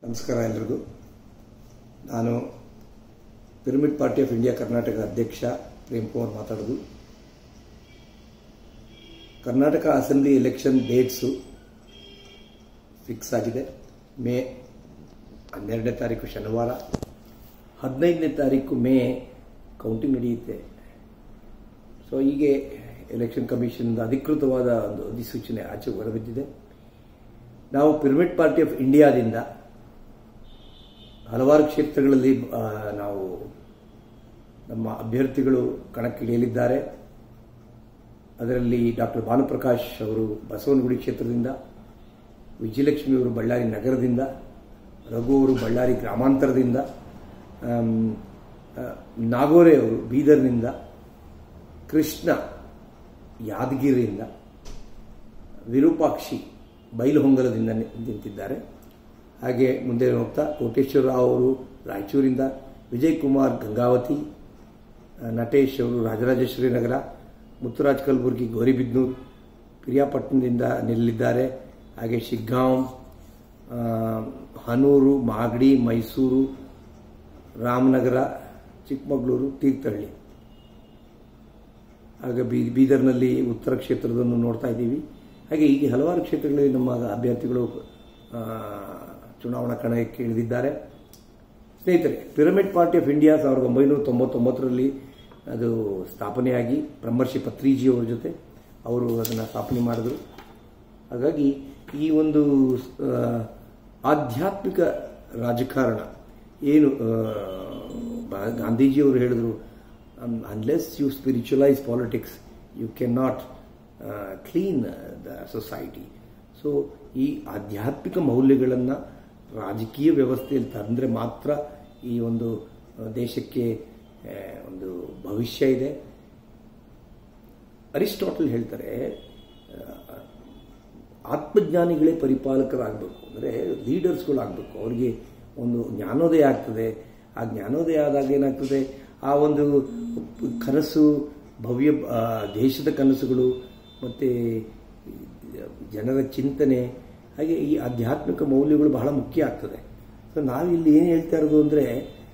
ನಮಸ್ಕಾರ ಎಲ್ರಿಗೂ ನಾನು pyramid party of India Karnataka ಅಧ್ಯಕ್ಷ ಪ್ರೇಮ್ ಕುಮಾರ್ ಮಾತಾಡೋದು Karnataka assembly election dates fix ಆಗಿದೆ ಮೇ ಹನ್ನೆರಡನೇ ತಾರೀಕು ಶನಿವಾರ ಹದಿನೈದನೇ ತಾರೀಕು ಮೇ ಕೌಂಟಿಂಗ್ ನಡೆಯುತ್ತೆ ಸೊ ಹೀಗೆ ಎಲೆಕ್ಷನ್ ಕಮಿಷನ್ ಅಧಿಕೃತವಾದ ಒಂದು ಅಧಿಸೂಚನೆ ಆಚೆ ಹೊರಬಿದ್ದಿದೆ ನಾವು ಪಿರಮಿಡ್ ಪಾರ್ಟಿ ಆಫ್ ಇಂಡಿಯಾದಿಂದ ಹಲವಾರು ಕ್ಷೇತ್ರಗಳಲ್ಲಿ ಆ, ನಾವು ನಮ್ಮ ಅಭ್ಯರ್ಥಿಗಳು ಕಣಕ್ಕಿಳಿಯಲಿದ್ದಾರೆ ಅದರಲ್ಲಿ ಡಾಕ್ಟರ್ ಭಾನುಪ್ರಕಾಶ್ ಅವರು ಬಸವನಗುಡಿ ಕ್ಷೇತ್ರದಿಂದ ವಿಜಯಲಕ್ಷ್ಮಿ ಅವರು ಬಳ್ಳಾರಿ ನಗರದಿಂದ ರಘು ಅವರು ಬಳ್ಳಾರಿ ಗ್ರಾಮಾಂತರದಿಂದ ಆಮ್, ಆ, ನಾಗೋರೆ ಅವರು ಬೀದರ್ನಿಂದ ಕೃಷ್ಣ ಯಾದಗಿರಿಯಿಂದ ವಿರೂಪಾಕ್ಷಿ ಬೈಲಹೊಂಗಲದಿಂದ ನಿ- ನಿಂತಿದ್ದಾರೆ ಹಾಗೆ ಮುಂದೆ ಹೋಗ್ತಾ ಕೋಟೇಶ್ವರ ರಾವ್ ಅವರು ರಾಯಚೂರಿಂದ ವಿಜಯ್ ಕುಮಾರ್ ಗಂಗಾವತಿ ಆ, ನಟೇಶ್ ಅವರು ರಾಜರಾಜೇಶ್ವರಿ ನಗರ ಮುತ್ತುರಾಜ್ ಕಲಬುರ್ಗಿ ಗೌರಿಬಿದ್ನೂರು ಪಿರಿಯಾಪಟ್ಟಣದಿಂದ ನಿಲ್ಲಿದ್ದಾರೆ ಹಾಗೆ ಶಿಗ್ಗಾಂವ್ ಆ, ಹನೂರು ಮಾಗಡಿ ಮೈಸೂರು ರಾಮನಗರ ಚಿಕ್ಕಮಗಳೂರು ತೀರ್ಥಹಳ್ಳಿ ಹಾಗೆ ಬೀ- ಬೀದರ್ನಲ್ಲಿ ಉತ್ತರ ಕ್ಷೇತ್ರದನ್ನು ನೋಡ್ತಾ ಇದ್ದೀವಿ ಹಾಗೆ ಹೀಗೆ ಹಲವಾರು ಕ್ಷೇತ್ರಗಳಲ್ಲಿ ನಮ್ಮ ಅಭ್ಯರ್ಥಿಗಳು ಆ, ಚುನಾವಣಾ ಕಣಕ್ಕೆ ಇಳಿದಿದ್ದಾರೆ ಸ್ನೇಹಿತರೆ ಪಿರಮಿಡ್ ಪಾರ್ಟಿ ಆಫ್ ಇಂಡಿಯಾ ಸಾವಿರದ ಒಂಬೈನೂರ ತೊಂಬತ್ತೊಂಬತ್ತರಲ್ಲಿ ಅದು ಸ್ಥಾಪನೆಯಾಗಿ ಬ್ರಹ್ಮರ್ಷಿ ಪತ್ರಿಜಿ ಅವರ ಜೊತೆ ಅವರು ಅದನ್ನು ಸ್ಥಾಪನೆ ಮಾಡಿದರು ಹಾಗಾಗಿ ಈ ಒಂದು ಆ, ಆಧ್ಯಾತ್ಮಿಕ ರಾಜಕಾರಣ ಏನು ಆ, ಬ- ಗಾಂಧೀಜಿಯವರು ಹೇಳಿದರು unless you spiritualise politics you can not clean the society so ಈ ಆಧ್ಯಾತ್ಮಿಕ ಮೌಲ್ಯಗಳನ್ನು ರಾಜಕೀಯ ವ್ಯವಸ್ಥೆಯಲ್ಲಿ ತಂದರೆ ಮಾತ್ರ ಈ ಒಂದು ಆ, ದೇಶಕ್ಕೆ ಆ, ಒಂದು ಭವಿಷ್ಯ ಇದೆ ಅರಿಸ್ಟಾಟಲ್ ಹೇಳ್ತಾರೆ ಆ, ಆತ್ಮಜ್ಞಾನಿಗಳೇ ಪರಿಪಾಲಕರಾಗಬೇಕು ಅಂದರೆ ಲೀಡರ್ಸ್ಗಳಾಗಬೇಕು ಅವರಿಗೆ ಒಂದು ಜ್ಞಾನೋದಯ ಆಗ್ತದೆ ಆ ಜ್ಞಾನೋದಯ ಆದಾಗ ಏನಾಗ್ತದೆ ಆ ಒಂದು ಕನಸು ಭವ್ಯ ಆ, ದೇಶದ ಕನಸುಗಳು ಮತ್ತು ಜನರ ಚಿಂತನೆ ಹಾಗೆ ಈ ಆಧ್ಯಾತ್ಮಿಕ ಮೌಲ್ಯಗಳು ಬಹಳ ಮುಖ್ಯ ಆಗ್ತದೆ ಸೊ ನಾವಿಲ್ಲಿ ಏನು ಹೇಳ್ತಾ ಇರೋದು ಅಂದರೆ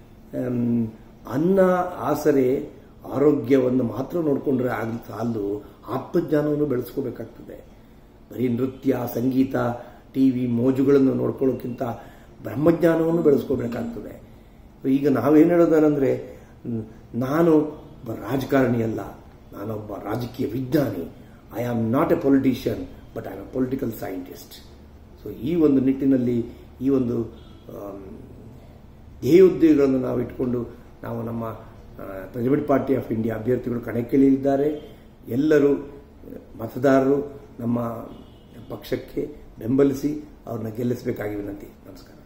ಅನ್ನ ಆಸರೆ ಆರೋಗ್ಯವನ್ನು ಮಾತ್ರ ನೋಡಿಕೊಂಡ್ರೆ ಆಗ ಸಾಲದು ಆತ್ಮಜ್ಞಾನವನ್ನು ಬೆಳೆಸ್ಕೋಬೇಕಾಗ್ತದೆ ಬರೀ ನೃತ್ಯ ಸಂಗೀತ ಟಿ ವಿ ಮೋಜುಗಳನ್ನು ನೋಡ್ಕೊಳ್ಳೋಕ್ಕಿಂತ ಬ್ರಹ್ಮಜ್ಞಾನವನ್ನು ಬೆಳೆಸ್ಕೋಬೇಕಾಗ್ತದೆ ಈಗ ನಾವೇನು ಹೇಳೋದೇನೆಂದರೆ ನಾನು ಒಬ್ಬ ರಾಜಕಾರಣಿ ಅಲ್ಲ ನಾನೊಬ್ಬ ರಾಜಕೀಯ ವಿಜ್ಞಾನಿ I am not a politician but I am a political scientist so ಈ ಒಂದು ನಿಟ್ಟಿನಲ್ಲಿ ಈ ಒಂದು ಆಮ್, ಧ್ಯೇಯೋದ್ಯಗಳನ್ನು ನಾವು ಇಟ್ಕೊಂಡು ನಾವು ನಮ್ಮ ಪಿರಮಿಡ್ ಪಾರ್ಟಿ ಆಫ್ ಇಂಡಿಯಾ ಅಭ್ಯರ್ಥಿಗಳು ಕಣಕ್ಕಿಳಿಯಲಿದ್ದಾರೆ ಎಲ್ಲರೂ ಮತದಾರರು ನಮ್ಮ ಪಕ್ಷಕ್ಕೆ ಬೆಂಬಲಿಸಿ ಅವ್ರನ್ನ ಗೆಲ್ಲಿಸಬೇಕಾಗಿ ವಿನಂತಿ ನಮಸ್ಕಾರ